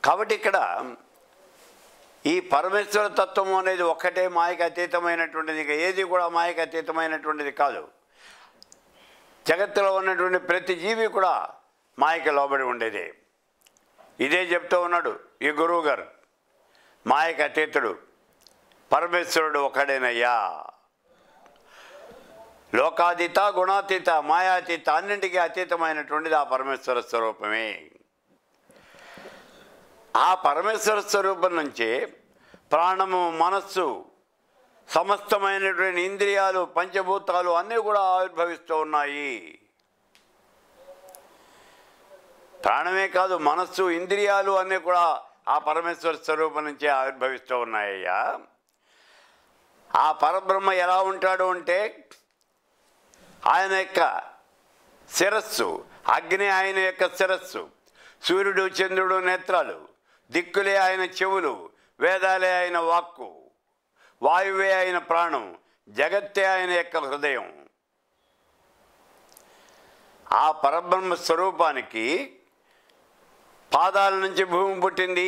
కాబట్టి ఇక్కడ ఈ పరమేశ్వర తత్వం అనేది ఒక్కటే మాయకు అతీతమైనటువంటిది ఇక ఏది కూడా మాయకు అతీతమైనటువంటిది కాదు జగత్తులో ఉన్నటువంటి ప్రతి జీవి కూడా మాయకి లోబడి ఉండేదే ఇదే చెప్తూ ఉన్నాడు ఈ గురువు గారు మాయకు అతీతుడు పరమేశ్వరుడు ఒకడేనయ్యా లోకాతీత గుణాతీత మాయాతీత అన్నింటికీ అతీతమైనటువంటిది ఆ పరమేశ్వర స్వరూపమే ఆ పరమేశ్వర స్వరూపం నుంచి ప్రాణము మనస్సు సమస్తమైనటువంటి ఇంద్రియాలు పంచభూతాలు అన్నీ కూడా ఆవిర్భవిస్తూ ఉన్నాయి ప్రాణమే కాదు మనస్సు ఇంద్రియాలు అన్నీ కూడా ఆ పరమేశ్వర స్వరూపం నుంచే ఆవిర్భవిస్తూ ఉన్నాయ్యా ఆ పరబ్రహ్మ ఎలా ఉంటాడు అంటే ఆయన యొక్క శిరస్సు అగ్ని ఆయన యొక్క శిరస్సు సూర్యుడు చంద్రుడు నేత్రాలు దిక్కులే ఆయన చెవులు వేదాలే ఆయన వాక్కు వాయువే ఆయన ప్రాణం జగత్తే ఆయన యొక్క హృదయం ఆ పరబ్రహ్మ స్వరూపానికి పాదాల నుంచి భూమి పుట్టింది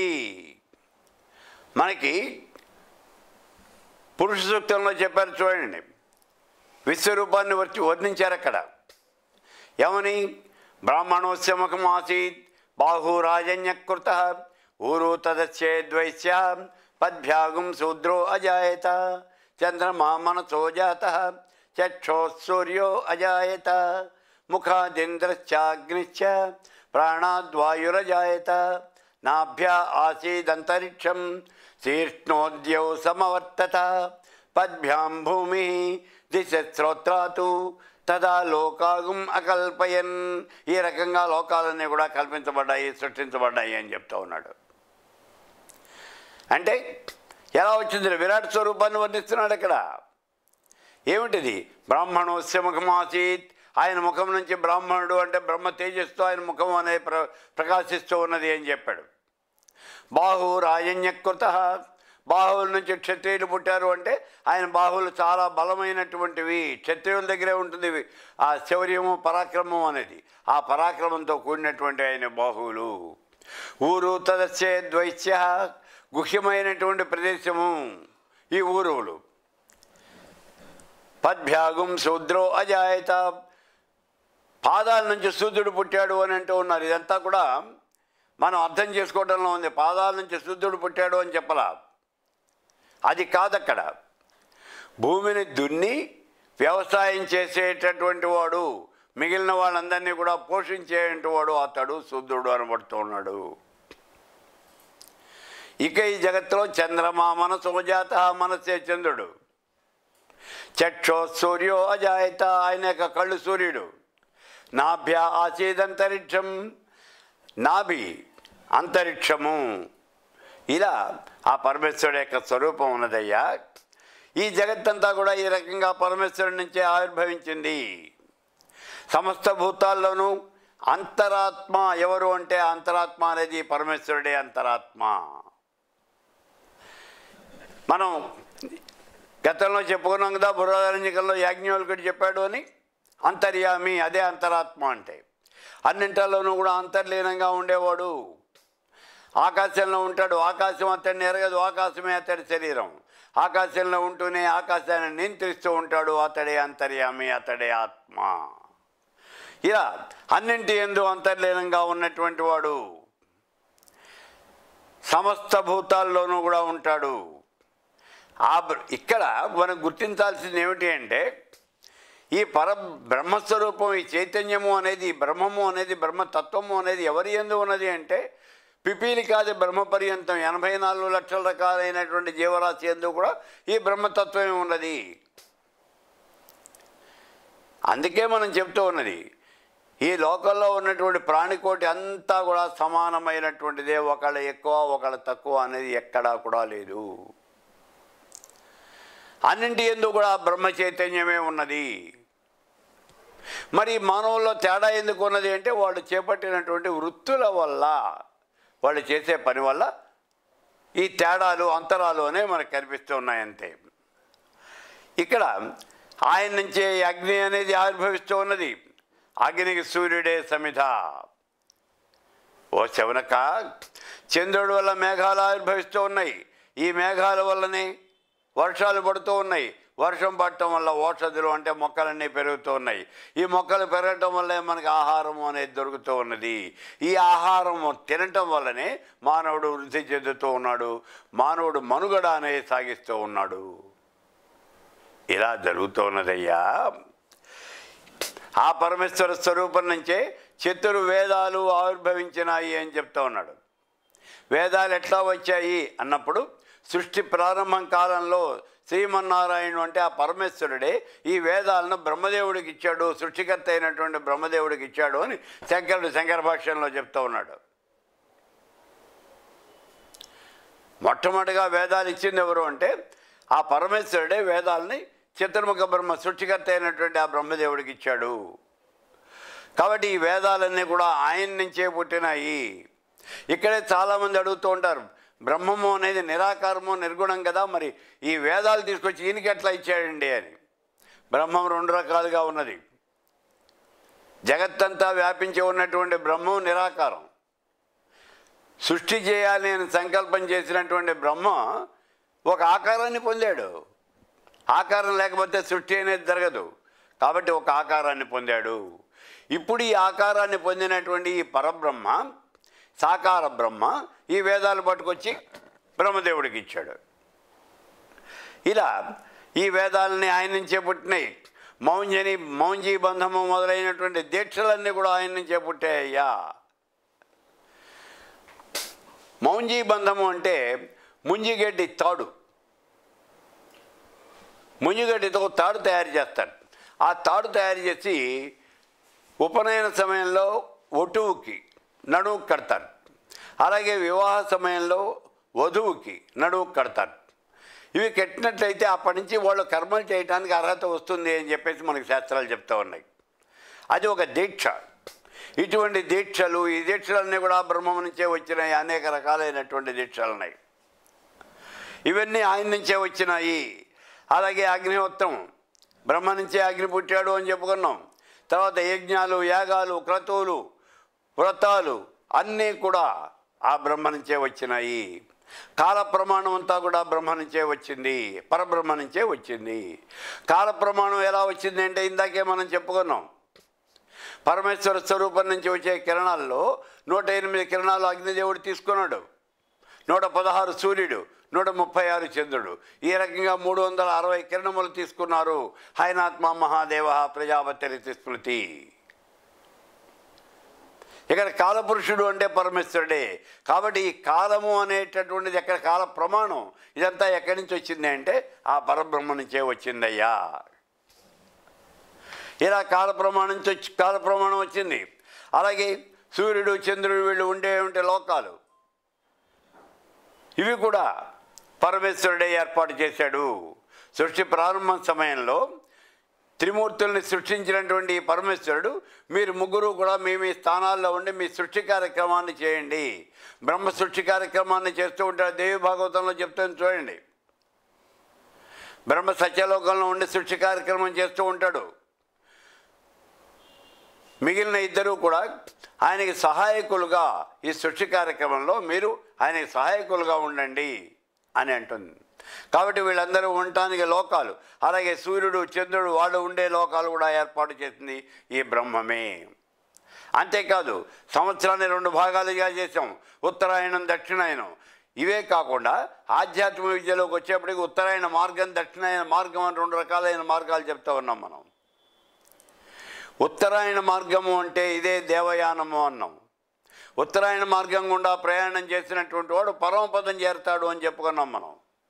మనకి పురుష సూక్తంలో చెప్పారు చూడండి విశ్వరూపాన్ని వచ్చి వర్ణించారు అక్కడ ఏమని బ్రాహ్మణోస్య ముఖమాసీత్ బాహురాజన్యకృత ఊరు తదస్యేద్వైశ్య పద్భ్యాగం శూద్రో అజాయత చంద్రమా మనసో జాత చక్షో సూర్యో అజాయత ముఖాదింద్రశ్చాగ్నిశ్చ ప్రాణాద్వాయురజాయత నాభ్య ఆసీదంతరిక్షం శీర్ష్ణోద్యౌ సమవర్తత పద్భ్యాం భూమి దిశ్రోత్రాతు తదా లోకాగం అకల్పయన్ ఈ రకంగా లోకాలన్నీ కూడా కల్పించబడ్డాయి సృష్టించబడ్డాయి అని చెప్తా ఉన్నాడు అంటే ఎలా వచ్చింది విరాట్ స్వరూపాన్ని వర్ణిస్తున్నాడు ఇక్కడ ఏమిటిది బ్రాహ్మణోస్య ముఖమాసీత్ ఆయన ముఖం నుంచి బ్రాహ్మణుడు అంటే బ్రహ్మ తేజస్తో ఆయన ముఖం అనే ప్ర ప్రకాశిస్తూ ఉన్నది అని చెప్పాడు బాహు రాజన్యకృత బాహువుల నుంచి క్షత్రియులు పుట్టారు అంటే ఆయన బాహువులు చాలా బలమైనటువంటివి క్షత్రియుల దగ్గరే ఉంటుంది ఆ శౌర్యము పరాక్రమం అనేది ఆ పరాక్రమంతో కూడినటువంటి ఆయన బాహువులు ఊరు తదస్య ద్వైశ్య గుహ్యమైనటువంటి ప్రదేశము ఈ ఊరువులు పద్భ్యాగం శూద్రో అజాయత పాదాల నుంచి శూద్రుడు పుట్టాడు అని అంటూ ఉన్నారు ఇదంతా కూడా మనం అర్థం చేసుకోవడంలో ఉంది పాదాల నుంచి శుద్ధుడు పుట్టాడు అని చెప్పలా అది కాదక్కడ భూమిని దున్ని వ్యవసాయం చేసేటటువంటి వాడు మిగిలిన వాళ్ళందరినీ కూడా పోషించేటువంటి వాడు అతడు శుద్ధుడు అనబడుతూ ఉన్నాడు ఇక ఈ జగత్తులో చంద్రమా మనసు జాత మనసే చంద్రుడు చక్షో సూర్యో అజాయత ఆయన యొక్క కళ్ళు సూర్యుడు నాభ్య ఆసీదంతరిక్షం నాభి అంతరిక్షము ఇలా ఆ పరమేశ్వరుడు యొక్క స్వరూపం ఉన్నదయ్యా ఈ జగత్తంతా కూడా ఈ రకంగా పరమేశ్వరుడి నుంచే ఆవిర్భవించింది సమస్త భూతాల్లోనూ అంతరాత్మ ఎవరు అంటే అంతరాత్మ అనేది పరమేశ్వరుడే అంతరాత్మ మనం గతంలో చెప్పుకున్నాం కదా బుర్రధరంజికల్లో యాజ్ఞవల్కుడు చెప్పాడు అని అంతర్యామి అదే అంతరాత్మ అంటే అన్నింటిలోనూ కూడా అంతర్లీనంగా ఉండేవాడు ఆకాశంలో ఉంటాడు ఆకాశం అతడిని ఎరగదు ఆకాశమే అతడి శరీరం ఆకాశంలో ఉంటూనే ఆకాశాన్ని నియంత్రిస్తూ ఉంటాడు అతడే అంతర్యామి అతడే ఆత్మ ఇలా అన్నింటి ఎందు అంతర్లీనంగా ఉన్నటువంటి వాడు సమస్త భూతాల్లోనూ కూడా ఉంటాడు ఆ బ్ర- ఇక్కడ మనం గుర్తించాల్సింది ఏమిటి అంటే ఈ పర బ్రహ్మస్వరూపం ఈ చైతన్యము అనేది ఈ బ్రహ్మము అనేది బ్రహ్మతత్వము అనేది ఎవరి ఎందు ఉన్నది అంటే పిపీలికాది బ్రహ్మ పర్యంతం ఎనభై నాలుగు లక్షల రకాలైనటువంటి జీవరాశి ఎందు కూడా ఈ బ్రహ్మతత్వమే ఉన్నది అందుకే మనం చెప్తూ ఉన్నది ఈ లోకంలో ఉన్నటువంటి ప్రాణికోటి అంతా కూడా సమానమైనటువంటిదే ఒకళ్ళ ఎక్కువ ఒకళ్ళ తక్కువ అనేది ఎక్కడా కూడా లేదు అన్నింటి ఎందు కూడా బ్రహ్మ చైతన్యమే ఉన్నది మరి మానవుల్లో తేడా ఎందుకు ఉన్నది అంటే వాళ్ళు చేపట్టినటువంటి వృత్తుల వల్ల వాళ్ళు చేసే పని వల్ల ఈ తేడాలు అంతరాలు అనేవి మనకు కనిపిస్తూ ఉన్నాయంతే ఇక్కడ ఆయన నుంచే ఈ అగ్ని అనేది ఆవిర్భవిస్తూ ఉన్నది అగ్నికి సూర్యుడే సమిధ ఓ శవనక చంద్రుడి వల్ల మేఘాలు ఆవిర్భవిస్తూ ఉన్నాయి ఈ మేఘాల వల్లనే వర్షాలు పడుతూ ఉన్నాయి వర్షం పడటం వల్ల ఔషధులు అంటే మొక్కలన్నీ పెరుగుతూ ఉన్నాయి ఈ మొక్కలు పెరగటం వల్లే మనకి ఆహారం అనేది దొరుకుతూ ఉన్నది ఈ ఆహారం తినటం వల్లనే మానవుడు వృద్ధి చెందుతూ ఉన్నాడు మానవుడు మనుగడ అనేది సాగిస్తూ ఉన్నాడు ఇలా జరుగుతూ ఉన్నదయ్యా ఆ పరమేశ్వర స్వరూపం నుంచే చతుర్వేదాలు ఆవిర్భవించినాయి అని చెప్తా ఉన్నాడు వేదాలు ఎట్లా వచ్చాయి అన్నప్పుడు సృష్టి ప్రారంభం కాలంలో శ్రీమన్నారాయణుడు అంటే ఆ పరమేశ్వరుడే ఈ వేదాలను బ్రహ్మదేవుడికి ఇచ్చాడు సృష్టికర్త అయినటువంటి బ్రహ్మదేవుడికి ఇచ్చాడు అని శంకరుడు శంకర భాష్యంలో చెప్తూ ఉన్నాడు మొట్టమొదటిగా వేదాలు ఇచ్చింది ఎవరు అంటే ఆ పరమేశ్వరుడే వేదాలని చతుర్ముఖ బ్రహ్మ సృష్టికర్త అయినటువంటి ఆ బ్రహ్మదేవుడికి ఇచ్చాడు కాబట్టి ఈ వేదాలన్నీ కూడా ఆయన నుంచే పుట్టినాయి ఇక్కడే చాలామంది అడుగుతూ ఉంటారు బ్రహ్మము అనేది నిరాకారము నిర్గుణం కదా మరి ఈ వేదాలు తీసుకొచ్చి ఈయనకి ఎట్లా ఇచ్చాడండి అని బ్రహ్మం రెండు రకాలుగా ఉన్నది జగత్తంతా వ్యాపించి ఉన్నటువంటి బ్రహ్మం నిరాకారం సృష్టి చేయాలి అని సంకల్పం చేసినటువంటి బ్రహ్మ ఒక ఆకారాన్ని పొందాడు ఆకారం లేకపోతే సృష్టి అనేది జరగదు కాబట్టి ఒక ఆకారాన్ని పొందాడు ఇప్పుడు ఈ ఆకారాన్ని పొందినటువంటి ఈ పరబ్రహ్మ సాకార బ్రహ్మ ఈ వేదాలు పట్టుకొచ్చి బ్రహ్మదేవుడికి ఇచ్చాడు ఇలా ఈ వేదాలని ఆయన నుంచే పుట్టినాయి మౌంజని మౌంజీ బంధము మొదలైనటువంటి దీక్షలన్నీ కూడా ఆయన నుంచే పుట్టాయ్యా మౌంజీ బంధము అంటే ముంజిగడ్డి తాడు ముంజిగడ్డితో తాడు తయారు చేస్తారు ఆ తాడు తయారు చేసి ఉపనయన సమయంలో ఒటువుకి నడువు కడతారు అలాగే వివాహ సమయంలో వధువుకి నడువు కడతారు ఇవి కట్టినట్లయితే అప్పటి నుంచి వాళ్ళు కర్మలు చేయడానికి అర్హత వస్తుంది అని చెప్పేసి మనకి శాస్త్రాలు చెప్తూ ఉన్నాయి అది ఒక దీక్ష ఇటువంటి దీక్షలు ఈ దీక్షలన్నీ కూడా బ్రహ్మం నుంచే వచ్చినాయి అనేక రకాలైనటువంటి దీక్షలు ఉన్నాయి ఇవన్నీ ఆయన నుంచే వచ్చినాయి అలాగే అగ్నిహోత్రం బ్రహ్మ నుంచే అగ్ని పుట్టాడు అని చెప్పుకున్నాం తర్వాత యజ్ఞాలు యాగాలు క్రతువులు వ్రతాలు అన్నీ కూడా ఆ బ్రహ్మ నుంచే వచ్చినాయి కాల ప్రమాణం అంతా కూడా బ్రహ్మ నుంచే వచ్చింది పరబ్రహ్మ నుంచే వచ్చింది కాల ప్రమాణం ఎలా వచ్చింది అంటే ఇందాకే మనం చెప్పుకున్నాం పరమేశ్వర స్వరూపం నుంచి వచ్చే కిరణాల్లో నూట ఎనిమిది కిరణాలు అగ్నిదేవుడు తీసుకున్నాడు నూట పదహారు సూర్యుడు నూట ముప్పై ఆరు చంద్రుడు ఈ రకంగా మూడు వందల అరవై కిరణములు తీసుకున్నారు హైనాత్మ మహాదేవ ప్రజాపతి స్మృతి ఇక్కడ కాలపురుషుడు అంటే పరమేశ్వరుడే కాబట్టి ఈ కాలము అనేటటువంటిది ఎక్కడ కాల ప్రమాణం ఇదంతా ఎక్కడి నుంచి వచ్చింది అంటే ఆ పరబ్రహ్మ నుంచే వచ్చిందయ్యా ఇలా కాల ప్రమాణం నుంచి వచ్చి కాల ప్రమాణం వచ్చింది అలాగే సూర్యుడు చంద్రుడు వీళ్ళు ఉండే ఉంటే లోకాలు ఇవి కూడా పరమేశ్వరుడే ఏర్పాటు చేశాడు సృష్టి ప్రారంభం సమయంలో త్రిమూర్తుల్ని సృష్టించినటువంటి ఈ పరమేశ్వరుడు మీరు ముగ్గురు కూడా మీ మీ స్థానాల్లో ఉండి మీ సృష్టి కార్యక్రమాన్ని చేయండి బ్రహ్మ సృష్టి కార్యక్రమాన్ని చేస్తూ ఉంటాడు దేవి భాగవతంలో చెప్తాను చూడండి బ్రహ్మ సత్యలోకంలో ఉండి సృష్టి కార్యక్రమం చేస్తూ ఉంటాడు మిగిలిన ఇద్దరు కూడా ఆయనకి సహాయకులుగా ఈ సృష్టి కార్యక్రమంలో మీరు ఆయనకి సహాయకులుగా ఉండండి అని అంటుంది కాబట్టి వీళ్ళందరూ ఉండటానికి లోకాలు అలాగే సూర్యుడు చంద్రుడు వాళ్ళు ఉండే లోకాలు కూడా ఏర్పాటు చేసింది ఈ బ్రహ్మమే అంతేకాదు సంవత్సరాన్ని రెండు భాగాలుగా చేసాం ఉత్తరాయణం దక్షిణాయనం ఇవే కాకుండా ఆధ్యాత్మిక విద్యలోకి వచ్చేప్పటికి ఉత్తరాయణ మార్గం దక్షిణాయన మార్గం అని రెండు రకాలైన మార్గాలు చెప్తా ఉన్నాం మనం ఉత్తరాయణ మార్గము అంటే ఇదే దేవయానము అన్నాం ఉత్తరాయణ మార్గం గుండా ప్రయాణం చేసినటువంటి వాడు పరమపదం చేరుతాడు అని చెప్పుకున్నాం మనం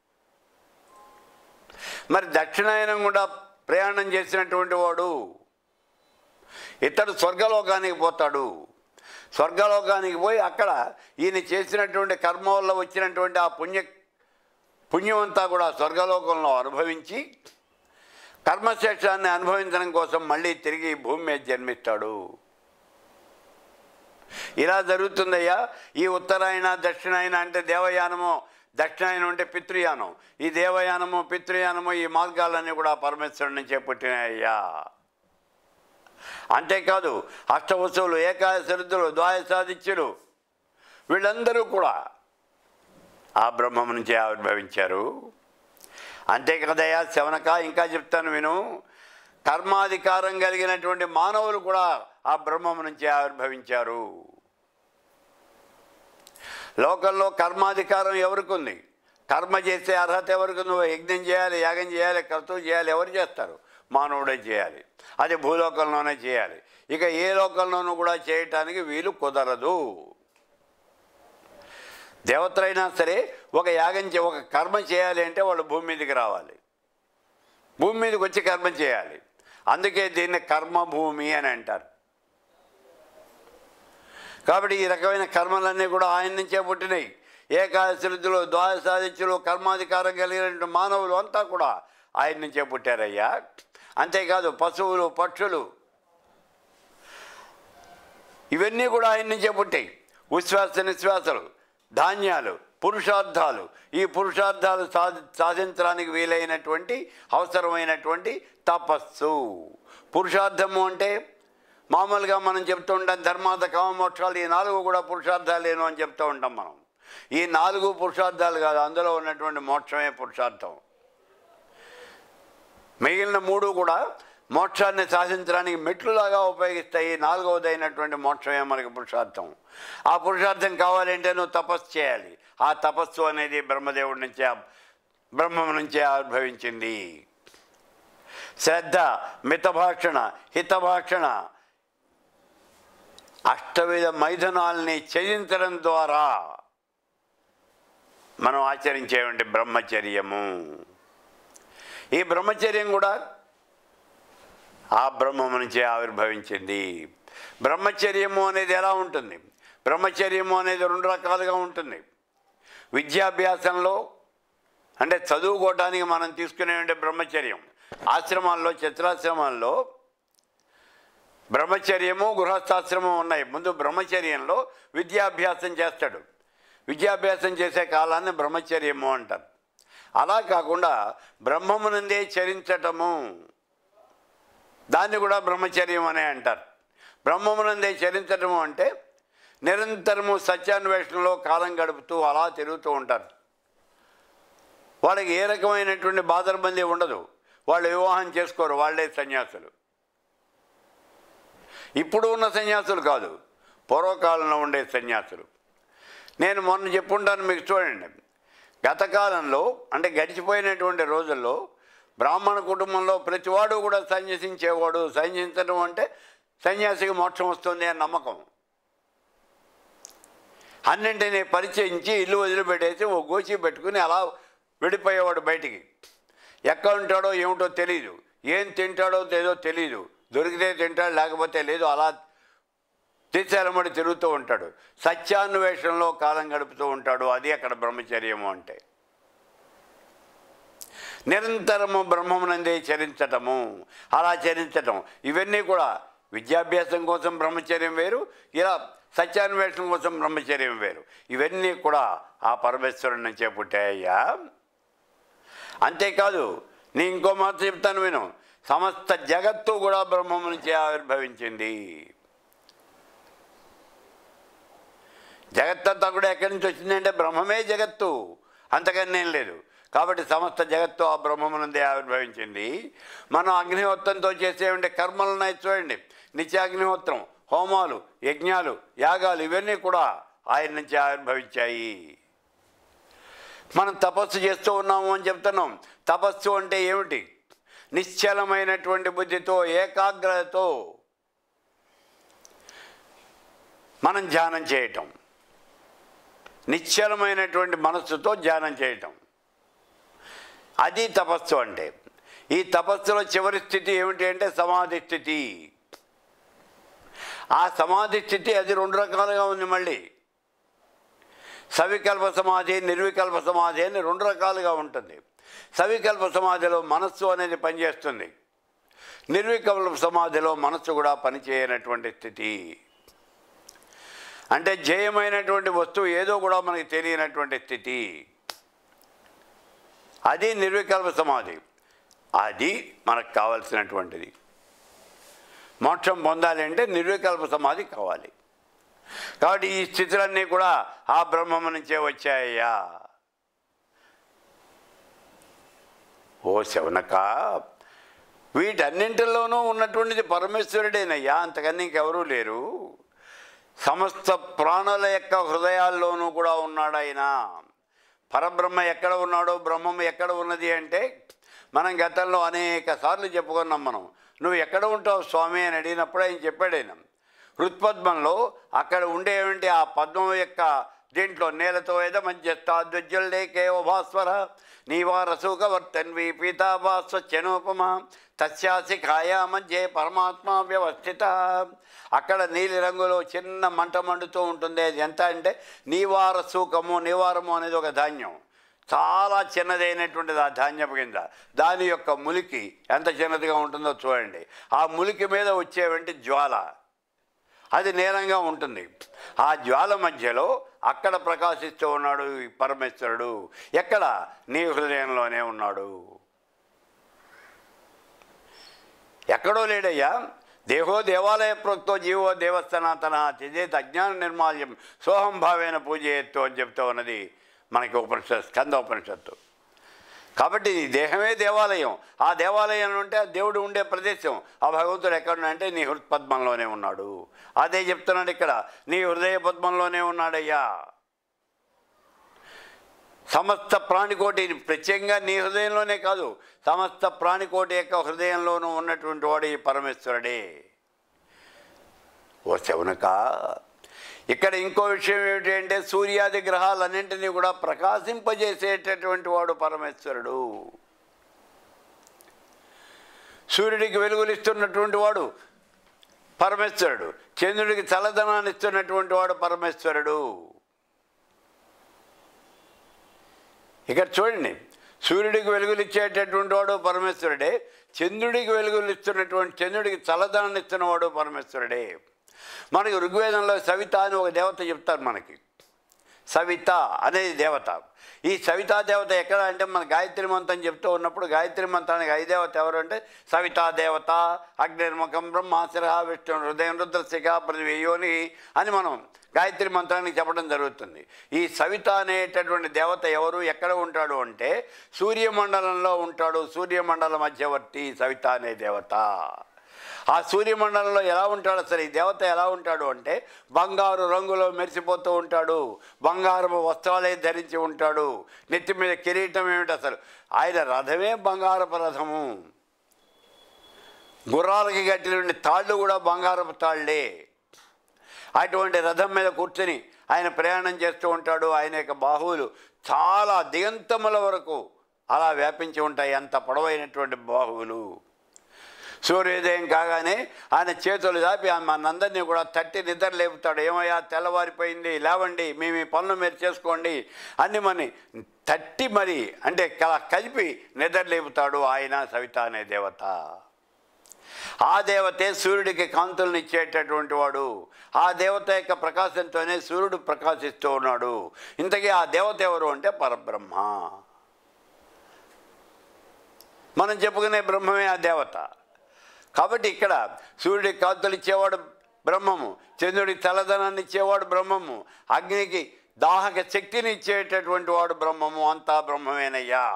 మరి దక్షిణాయనం గుండా ప్రయాణం చేసినటువంటి వాడు ఇతడు స్వర్గలోకానికి పోతాడు స్వర్గలోకానికి పోయి అక్కడ ఈయన చేసినటువంటి కర్మ వల్ల వచ్చినటువంటి ఆ పుణ్య పుణ్యమంతా కూడా స్వర్గలోకంలో అనుభవించి కర్మశేషాన్ని అనుభవించడం కోసం మళ్ళీ తిరిగి ఈ భూమి మీద జన్మిస్తాడు ఇలా జరుగుతుందయ్యా ఈ ఉత్తరాయణ దక్షిణాయన అంటే దేవయానము దక్షిణాయనం అంటే పితృయానం ఈ దేవయానము పితృయానము ఈ మార్గాలన్నీ కూడా పరమేశ్వరుడి నుంచే పుట్టినాయ్యా అంతేకాదు అష్టవసువులు ఏకాదశ రుద్రులు ద్వాదశాదిత్యులు వీళ్ళందరూ కూడా ఆ బ్రహ్మము నుంచే ఆవిర్భవించారు అంతే కదయ్యా శవనక ఇంకా చెప్తాను విను కర్మాధికారం కలిగినటువంటి మానవులు కూడా ఆ బ్రహ్మము నుంచే ఆవిర్భవించారు లోకల్లో కర్మాధికారం ఎవరికి ఉంది కర్మ చేసే అర్హత ఎవరికి ఉంది? నువ్వు యజ్ఞం చేయాలి యాగం చేయాలి కర్తవ్యం చేయాలి ఎవరు చేస్తారు మానవుడే చేయాలి అది భూలోకంలోనే చేయాలి ఇక ఏ లోకంలోనూ కూడా చేయటానికి వీలు కుదరదు దేవతలైనా సరే ఒక యాగం చే ఒక కర్మ చేయాలి అంటే వాళ్ళు భూమి మీదకి రావాలి భూమి మీదకి వచ్చి కర్మ చేయాలి అందుకే దీన్ని కర్మభూమి అని అంటారు కాబట్టి ఈ రకమైన కర్మలన్నీ కూడా ఆయన నుంచే పుట్టినాయి ఏకాదశులు ద్వాదశాదిత్యులు కర్మాధికారం కలిగినటువంటి మానవులు అంతా కూడా ఆయన నుంచే పుట్టారయ్యా అంతేకాదు పశువులు పక్షులు ఇవన్నీ కూడా ఆయన నుంచే పుట్టాయి ఉచ్ఛ్వాస నిశ్వాసలు ధాన్యాలు పురుషార్థాలు ఈ పురుషార్థాలు సాధి సాధించడానికి వీలైనటువంటి అవసరమైనటువంటి తపస్సు పురుషార్థము అంటే మామూలుగా మనం చెప్తూ ఉంటాం ధర్మార్థ కామమోక్షాలు ఈ నాలుగు కూడా పురుషార్థాలేను అని చెప్తూ ఉంటాం మనం ఈ నాలుగు పురుషార్థాలు కాదు అందులో ఉన్నటువంటి మోక్షమే పురుషార్థం మిగిలిన మూడు కూడా మోక్షాన్ని సాధించడానికి మెట్లులాగా ఉపయోగిస్తాయి నాలుగవది అయినటువంటి మోక్షమే మనకి పురుషార్థం ఆ పురుషార్థం కావాలంటే నువ్వు తపస్సు చేయాలి ఆ తపస్సు అనేది బ్రహ్మదేవుడి నుంచే బ్రహ్మం నుంచే ఆవిర్భవించింది శ్రద్ధ మితభాషణ హితభాషణ అష్టవిధ మైథునాల్ని ఛేదించడం ద్వారా మనం ఆచరించేటువంటి బ్రహ్మచర్యము ఈ బ్రహ్మచర్యం కూడా ఆ బ్రహ్మము నుంచే ఆవిర్భవించింది బ్రహ్మచర్యము అనేది ఎలా ఉంటుంది బ్రహ్మచర్యము అనేది రెండు రకాలుగా ఉంటుంది విద్యాభ్యాసంలో అంటే చదువుకోవటానికి మనం తీసుకునే బ్రహ్మచర్యం ఆశ్రమాల్లో చతురాశ్రమాల్లో బ్రహ్మచర్యము గృహస్థాశ్రమం ఉన్నాయి ముందు బ్రహ్మచర్యంలో విద్యాభ్యాసం చేస్తాడు విద్యాభ్యాసం చేసే కాలాన్ని బ్రహ్మచర్యము అంటారు అలా కాకుండా బ్రహ్మము నుండే చరించటము దాన్ని కూడా బ్రహ్మచర్యం అనే అంటారు బ్రహ్మమునందే చరించటము అంటే నిరంతరము సత్యాన్వేషణలో కాలం గడుపుతూ అలా తిరుగుతూ ఉంటారు వాళ్ళకి ఏ రకమైనటువంటి బాధరబందీ ఉండదు వాళ్ళు వివాహం చేసుకోరు వాళ్ళే సన్యాసులు ఇప్పుడు ఉన్న సన్యాసులు కాదు పూర్వకాలంలో ఉండే సన్యాసులు నేను మొన్న చెప్పుంటాను మీకు చూడండి గత కాలంలో అంటే గడిచిపోయినటువంటి రోజుల్లో బ్రాహ్మణ కుటుంబంలో ప్రతివాడు కూడా సన్యసించేవాడు సన్యసించడం అంటే సన్యాసికి మోక్షం వస్తుంది అని నమ్మకం అన్నింటినీ పరిచయించి ఇల్లు వదిలిపెట్టేసి ఓ గోచి పెట్టుకుని అలా వెళ్ళిపోయేవాడు బయటికి ఎక్కడ ఉంటాడో ఏమిటో తెలియదు ఏం తింటాడో ఏదో తెలియదు దొరికితే తింటాడు లేకపోతే లేదు అలా తీసేలమడి తిరుగుతూ ఉంటాడు సత్యాన్వేషణలో కాలం గడుపుతూ ఉంటాడు అది అక్కడ బ్రహ్మచర్యము అంటే నిరంతరము బ్రహ్మమునందే చరించటము అలా చరించటం ఇవన్నీ కూడా విద్యాభ్యాసం కోసం బ్రహ్మచర్యం వేరు ఇలా సత్యాన్వేషణ కోసం బ్రహ్మచర్యం వేరు ఇవన్నీ కూడా ఆ పరమేశ్వరుడి నుంచే పుట్టాయ్యా అంతేకాదు నీ ఇంకో మాట చెప్తాను విను సమస్త జగత్తు కూడా బ్రహ్మము నుంచి ఆవిర్భవించింది జగత్తంతా కూడా ఎక్కడి నుంచి వచ్చిందంటే బ్రహ్మమే జగత్తు అంతకని నేను లేదు కాబట్టి సమస్త జగత్తు ఆ బ్రహ్మము నుండి ఆవిర్భవించింది మనం అగ్నిహోత్రంతో చేసేవంటి కర్మలు ఉన్నాయి చూడండి నిత్యాగ్నిహోత్రం హోమాలు యజ్ఞాలు యాగాలు ఇవన్నీ కూడా ఆయన నుంచి ఆవిర్భవించాయి మనం తపస్సు చేస్తూ ఉన్నాము అని చెప్తున్నాం తపస్సు అంటే ఏమిటి నిశ్చలమైనటువంటి బుద్ధితో ఏకాగ్రతతో మనం ధ్యానం చేయటం నిశ్చలమైనటువంటి మనస్సుతో ధ్యానం చేయటం అది తపస్సు అంటే ఈ తపస్సులో చివరి స్థితి ఏమిటి అంటే సమాధి స్థితి ఆ సమాధి స్థితి అది రెండు రకాలుగా ఉంది మళ్ళీ సవికల్ప సమాధి నిర్వికల్ప సమాధి అని రెండు రకాలుగా ఉంటుంది సవికల్ప సమాధిలో మనస్సు అనేది పనిచేస్తుంది నిర్వికల్ప సమాధిలో మనస్సు కూడా పనిచేయనటువంటి స్థితి అంటే జయమైనటువంటి వస్తువు ఏదో కూడా మనకి తెలియనటువంటి స్థితి అది నిర్వికల్ప సమాధి అది మనకు కావలసినటువంటిది మోక్షం పొందాలి అంటే నిర్వికల్ప సమాధి కావాలి కాబట్టి ఈ స్థితులన్నీ కూడా ఆ బ్రహ్మము నుంచే వచ్చాయ్యా ఓ శవనక వీటన్నింటిలోనూ ఉన్నటువంటిది పరమేశ్వరుడేనయ్యా అంతకన్నా ఇంకెవరూ లేరు సమస్త ప్రాణుల యొక్క హృదయాల్లోనూ కూడా ఉన్నాడు ఆయన పరబ్రహ్మ ఎక్కడ ఉన్నాడో బ్రహ్మం ఎక్కడ ఉన్నది అంటే మనం గతంలో అనేక సార్లు చెప్పుకున్నాం మనం నువ్వు ఎక్కడ ఉంటావు స్వామి అని అడిగినప్పుడు ఆయన చెప్పాడు ఆయన హృత్పద్మంలో అక్కడ ఉండేవంటి ఆ పద్మం యొక్క దీంట్లో నేలతో ఏదో మధ్యస్థాద్వజ్జల్లే కేవ భాస్వర నీవారసూకవర్తన్వి పీతాభాస్వచ్చనోపమ తస్యాసి కాయా మధ్య పరమాత్మ వ్యవస్థిత అక్కడ నీలి రంగులో చిన్న మంట మండుతూ ఉంటుంది అది ఎంత అంటే నీవార సూకము నివారము అనేది ఒక ధాన్యం చాలా చిన్నదైనటువంటిది ఆ ధాన్యపు కింద దాని యొక్క ములికి ఎంత చిన్నదిగా ఉంటుందో చూడండి ఆ ములికి మీద వచ్చేవంటి జ్వాల అది నేరంగా ఉంటుంది ఆ జ్వాల మధ్యలో అక్కడ ప్రకాశిస్తూ ఉన్నాడు ఈ పరమేశ్వరుడు ఎక్కడ నీ హృదయంలోనే ఉన్నాడు ఎక్కడో లేడయ్యా దేహో దేవాలయ ప్రోక్తో జీవో దేవస్థానాతన తిజేత్ అజ్ఞాన నిర్మాల్యం సోహం భావేన పూజయత్తు అని చెప్తూ ఉన్నది మనకి ఉపనిషత్ స్కంద ఉపనిషత్తు కాబట్టి నీ దేహమే దేవాలయం ఆ దేవాలయం అంటే ఆ దేవుడు ఉండే ప్రదేశం ఆ భగవంతుడు ఎక్కడ అంటే నీ హృత్పద్మంలోనే ఉన్నాడు అదే చెప్తున్నాడు ఇక్కడ నీ హృదయ పద్మంలోనే ఉన్నాడయ్యా సమస్త ప్రాణికోటి ప్రత్యేకంగా నీ హృదయంలోనే కాదు సమస్త ప్రాణికోటి యొక్క హృదయంలోనూ ఉన్నటువంటి వాడు ఈ పరమేశ్వరుడే ఓ శవునక ఇక్కడ ఇంకో విషయం ఏమిటి అంటే సూర్యాది గ్రహాలన్నింటినీ కూడా ప్రకాశింపజేసేటటువంటి వాడు పరమేశ్వరుడు సూర్యుడికి వెలుగులిస్తున్నటువంటి వాడు పరమేశ్వరుడు చంద్రుడికి చల్లదనాన్ని ఇస్తున్నటువంటి వాడు పరమేశ్వరుడు ఇక్కడ చూడండి సూర్యుడికి వెలుగులు ఇచ్చేటటువంటి వాడు పరమేశ్వరుడే చంద్రుడికి వెలుగులు ఇస్తున్నటువంటి చంద్రుడికి చల్లదనాన్ని ఇస్తున్నవాడు పరమేశ్వరుడే మనకి ఋగ్వేదంలో సవిత అని ఒక దేవత చెప్తారు మనకి సవిత అనేది దేవత ఈ సవితా దేవత ఎక్కడ అంటే మన గాయత్రి మంత్రం చెప్తూ ఉన్నప్పుడు గాయత్రి మంత్రానికి ఐదేవత ఎవరు అంటే సవితా దేవత అగ్నిర్ముఖం బ్రహ్మాశిర విష్ణు హృదయం రుద్రశిఖ పృథివీయోని అని మనం గాయత్రి మంత్రానికి చెప్పడం జరుగుతుంది ఈ సవిత అనేటటువంటి దేవత ఎవరు ఎక్కడ ఉంటాడు అంటే సూర్యమండలంలో ఉంటాడు సూర్యమండల మధ్యవర్తి సవిత అనే దేవత ఆ సూర్యమండలంలో ఎలా ఉంటాడు అసలు ఈ దేవత ఎలా ఉంటాడు అంటే బంగారు రంగులో మెరిసిపోతూ ఉంటాడు బంగారపు వస్త్రాలే ధరించి ఉంటాడు నెత్తి మీద కిరీటం ఏమిటి అసలు ఆయన రథమే బంగారపు రథము గుర్రాలకి కట్టిన తాళ్ళు కూడా బంగారపు తాళ్ళే అటువంటి రథం మీద కూర్చొని ఆయన ప్రయాణం చేస్తూ ఉంటాడు ఆయన యొక్క బాహువులు చాలా దిగంతముల వరకు అలా వ్యాపించి ఉంటాయి అంత పొడవైనటువంటి బాహువులు సూర్యోదయం కాగానే ఆయన చేతులు దాపి మనందరినీ కూడా తట్టి నిద్ర లేపుతాడు ఏమయ్యా తెల్లవారిపోయింది లేవండి మీ మీ పనులు మీరు చేసుకోండి అన్ని మని తట్టి మరి అంటే కల కలిపి నిద్ర లేపుతాడు ఆయన సవిత అనే దేవత ఆ దేవతే సూర్యుడికి కాంతులను ఇచ్చేటటువంటి వాడు ఆ దేవత యొక్క ప్రకాశంతోనే సూర్యుడు ప్రకాశిస్తూ ఉన్నాడు ఇంతకీ ఆ దేవత ఎవరు అంటే పరబ్రహ్మ మనం చెప్పుకునే బ్రహ్మమే ఆ దేవత కాబట్టి ఇక్కడ సూర్యుడికి కాంతులు ఇచ్చేవాడు బ్రహ్మము చంద్రుడికి తెల్లదనాన్ని ఇచ్చేవాడు బ్రహ్మము అగ్నికి దాహక శక్తిని ఇచ్చేటటువంటి వాడు బ్రహ్మము అంతా బ్రహ్మమేనయ్యా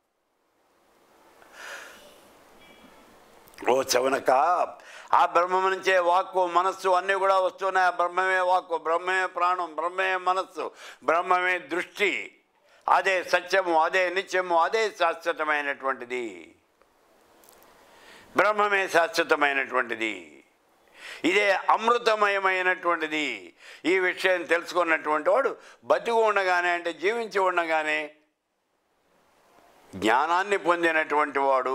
ఓ చవనక ఆ బ్రహ్మం నుంచే వాక్కు మనస్సు అన్నీ కూడా వస్తున్నాయి ఆ బ్రహ్మమే వాక్కు బ్రహ్మమే ప్రాణం బ్రహ్మమే మనస్సు బ్రహ్మమే దృష్టి అదే సత్యము అదే నిత్యము అదే శాశ్వతమైనటువంటిది బ్రహ్మమే శాశ్వతమైనటువంటిది ఇదే అమృతమయమైనటువంటిది ఈ విషయం తెలుసుకున్నటువంటి వాడు బతికి ఉండగానే అంటే జీవించి ఉండగానే జ్ఞానాన్ని పొందినటువంటి వాడు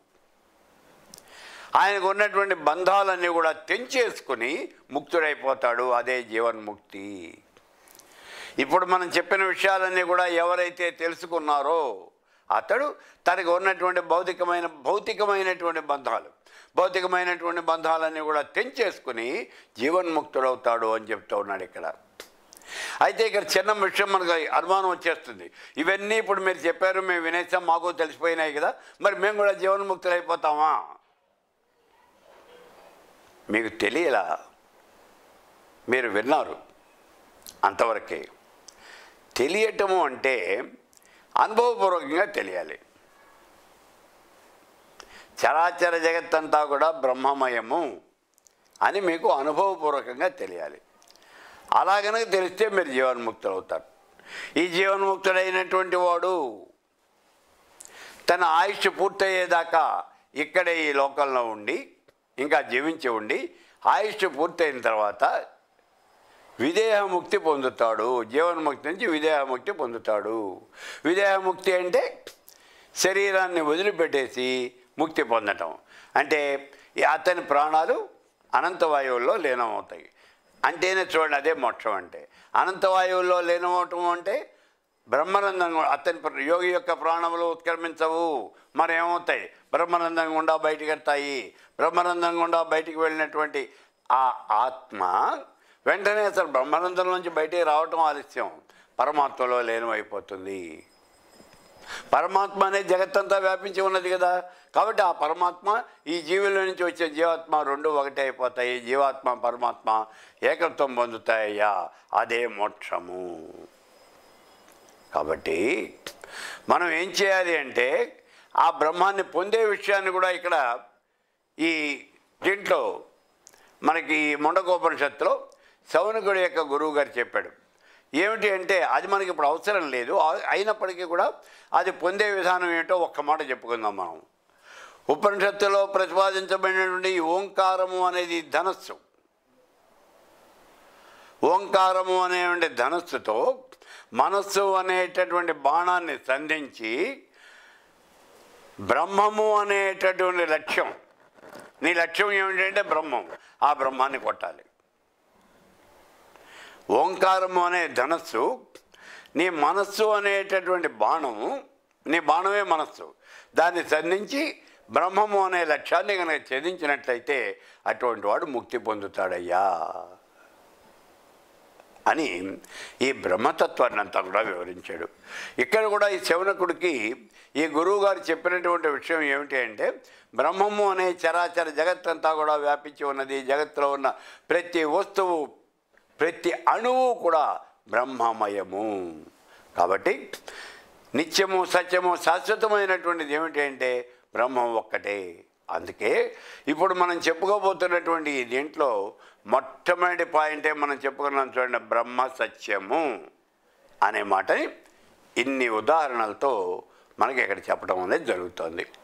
ఆయనకు ఉన్నటువంటి బంధాలన్నీ కూడా తెంచేసుకుని ముక్తుడైపోతాడు అదే జీవన్ముక్తి ఇప్పుడు మనం చెప్పిన విషయాలన్నీ కూడా ఎవరైతే తెలుసుకున్నారో అతడు తనకు ఉన్నటువంటి భౌతికమైన భౌతికమైనటువంటి బంధాలు భౌతికమైనటువంటి బంధాలన్నీ కూడా తెంచేసుకుని జీవన్ముక్తుడవుతాడు అని చెప్తూ ఉన్నాడు ఇక్కడ అయితే ఇక్కడ చిన్న విషయం మనకు అనుమానం వచ్చేస్తుంది ఇవన్నీ ఇప్పుడు మీరు చెప్పారు మేము వినేసాం మాకు తెలిసిపోయినాయి కదా మరి మేము కూడా జీవన్ముక్తులు అయిపోతామా మీకు తెలియలా మీరు విన్నారు అంతవరకే తెలియటము అంటే అనుభవపూర్వకంగా తెలియాలి చరాచర జగత్తంతా కూడా బ్రహ్మమయము అని మీకు అనుభవపూర్వకంగా తెలియాలి అలా కనుక తెలిస్తే మీరు జీవన్ముక్తులు అవుతారు ఈ జీవన్ముక్తుడైనటువంటి వాడు తన ఆయుష్ పూర్తయ్యేదాకా ఇక్కడే ఈ లోకంలో ఉండి ఇంకా జీవించి ఉండి ఆయుష్ పూర్తయిన తర్వాత విదేహముక్తి పొందుతాడు జీవన్ముక్తి నుంచి విదేహముక్తి పొందుతాడు విదేహముక్తి అంటే శరీరాన్ని వదిలిపెట్టేసి ముక్తి పొందటం అంటే ఈ అతని ప్రాణాలు అనంతవాయువుల్లో లీనమవుతాయి అంటేనే చూడండి అదే మోక్షం అంటే అనంతవాయువుల్లో లీనమవటం అంటే బ్రహ్మనందం కూడా- అతని ప్ర- యోగి యొక్క ప్రాణములు ఉత్క్రమించవు మరి ఏమవుతాయి బ్రహ్మనందం గుండా బయటికి వెళ్తాయి బ్రహ్మనందం గుండా బయటికి వెళ్ళినటువంటి ఆ ఆత్మ వెంటనే అసలు బ్రహ్మానందం నుంచి బయటికి రావటం ఆలస్యం పరమాత్మలో లీనమైపోతుంది పరమాత్మ అనే జగత్తంతా వ్యాపించి ఉన్నది కదా కాబట్టి ఆ పరమాత్మ ఈ జీవుల నుంచి వచ్చే జీవాత్మ రెండు ఒకటే అయిపోతాయి జీవాత్మ పరమాత్మ ఏకత్వం పొందుతాయ్యా అదే మోక్షము కాబట్టి మనం ఏం చేయాలి అంటే ఆ బ్రహ్మాన్ని పొందే విషయాన్ని కూడా ఇక్కడ ఈ దీంట్లో మనకి ఈ ముండకోపనిషత్తులో శౌనకుడి యొక్క గురువు గారు చెప్పాడు ఏమిటి అంటే అది మనకి ఇప్పుడు అవసరం లేదు ఆ- అయినప్పటికీ కూడా అది పొందే విధానం ఏమిటో ఒక్క మాట చెప్పుకుందాం మనం ఉపనిషత్తులో ప్రతిపాదించబడినటువంటి ఈ ఓంకారము అనేది ధనస్సు ఓంకారము అనేటువంటి ధనస్సుతో మనస్సు అనేటటువంటి బాణాన్ని సంధించి బ్రహ్మము అనేటటువంటి లక్ష్యం నీ లక్ష్యం ఏమిటంటే బ్రహ్మం ఆ బ్రహ్మాన్ని కొట్టాలి ఓంకారము అనే ధనస్సు నీ మనస్సు అనేటటువంటి బాణము నీ బాణమే మనస్సు దాన్ని సంధించి బ్రహ్మము అనే లక్ష్యాన్ని కనుక ఛేదించినట్లయితే అటువంటి వాడు ముక్తి పొందుతాడయ్యా అని ఈ బ్రహ్మతత్వాన్ని అంతా కూడా వివరించాడు ఇక్కడ కూడా ఈ శవనకుడికి ఈ గురువు గారు చెప్పినటువంటి విషయం ఏమిటి అంటే బ్రహ్మము అనే చరాచర జగత్తంతా కూడా వ్యాపించి ఉన్నది జగత్తులో ఉన్న ప్రతి వస్తువు ప్రతి అణువు కూడా బ్రహ్మమయము కాబట్టి నిత్యము సత్యము శాశ్వతమైనటువంటిది ఏమిటి అంటే బ్రహ్మం ఒక్కటే అందుకే ఇప్పుడు మనం చెప్పుకోబోతున్నటువంటి ఈ దీంట్లో మొట్టమొదటి పాయింటే మనం చెప్పుకున్నాం చూడండి బ్రహ్మ సత్యము అనే మాటని ఇన్ని ఉదాహరణలతో మనకి ఇక్కడ చెప్పడం అనేది జరుగుతుంది